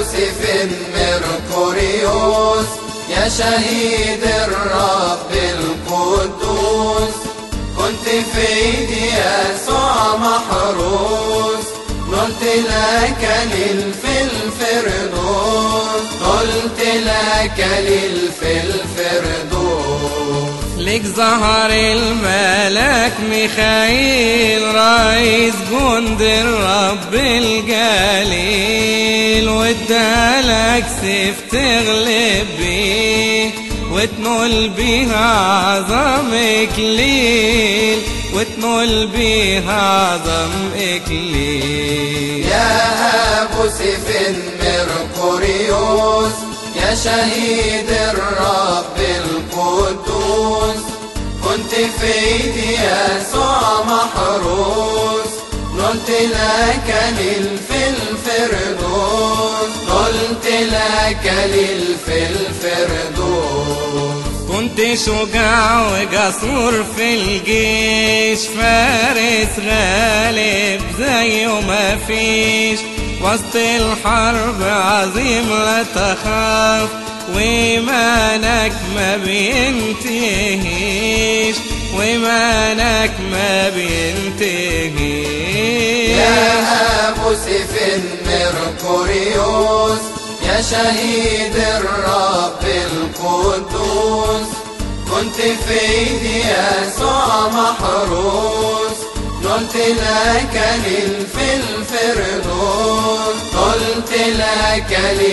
يوسف ميركوريوس يا شهيد الرب القدوس كنت في ايدي يسوع محروس قلت لك للفلفردوس قلت لك للفلفردوس لك ظهر الملك ميخائيل رئيس جند الرب الجليل وادالك سيف تغلب بيه وتنول بيها عظم اكليل وتنول بيها عظم اكليل يا أبو سيف ميركوريوس يا شهيد الرب القدوس كنت في ايدي يسوع محروس قلت لك للفلفردوس قلت لك للفلفردوس كنت شجاع وجسور في الجيش فارس غالب زيه ما فيش وسط الحرب عظيم لا تخاف وإيمانك ما بينتهيش وإيمانك ما بينتهيش يا أبو سيف ميركوريوس يا شهيد الرب القدوس كنت في ايدي يسوع محروس قلت لك للفلفردوس قلت لك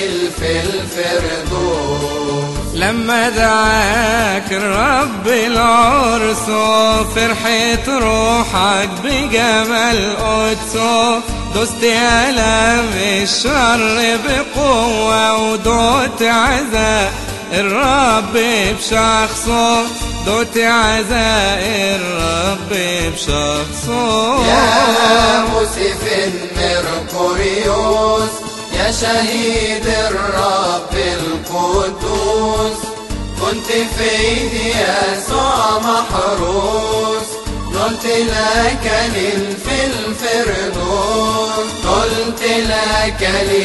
للفلفردوس لما دعاك الرب العرس فرحة روحك بجمال قدسه دوست ألم الشر بقوة ودوت عزاء الرب بشخصه دوت عزاء الرب بشخصه يا مسيف ميركوريوس يا شهيد الرب القدوس كنت في ايدي يسوع محروس قلت لك للفلفردوس قلت لك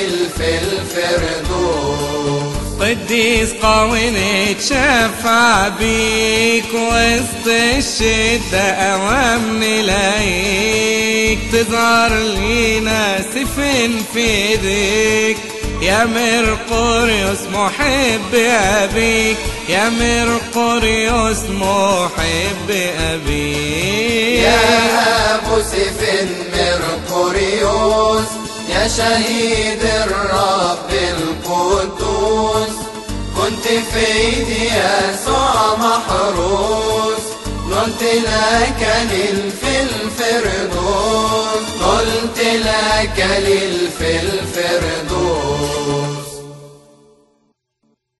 للفلفردوس قديس قوي نتشفع بيك وسط الشدة أوام نلاقيك تظهر لينا سفن في ايديك يا مرقوريوس محب أبيك يا مرقوريوس محب أبيك يا أبو سيف ميركوريوس يا شهيد الرب القدوس كنت في ايدي يسوع محروس قلت لك للفلفردوس قلت لك للفلفردوس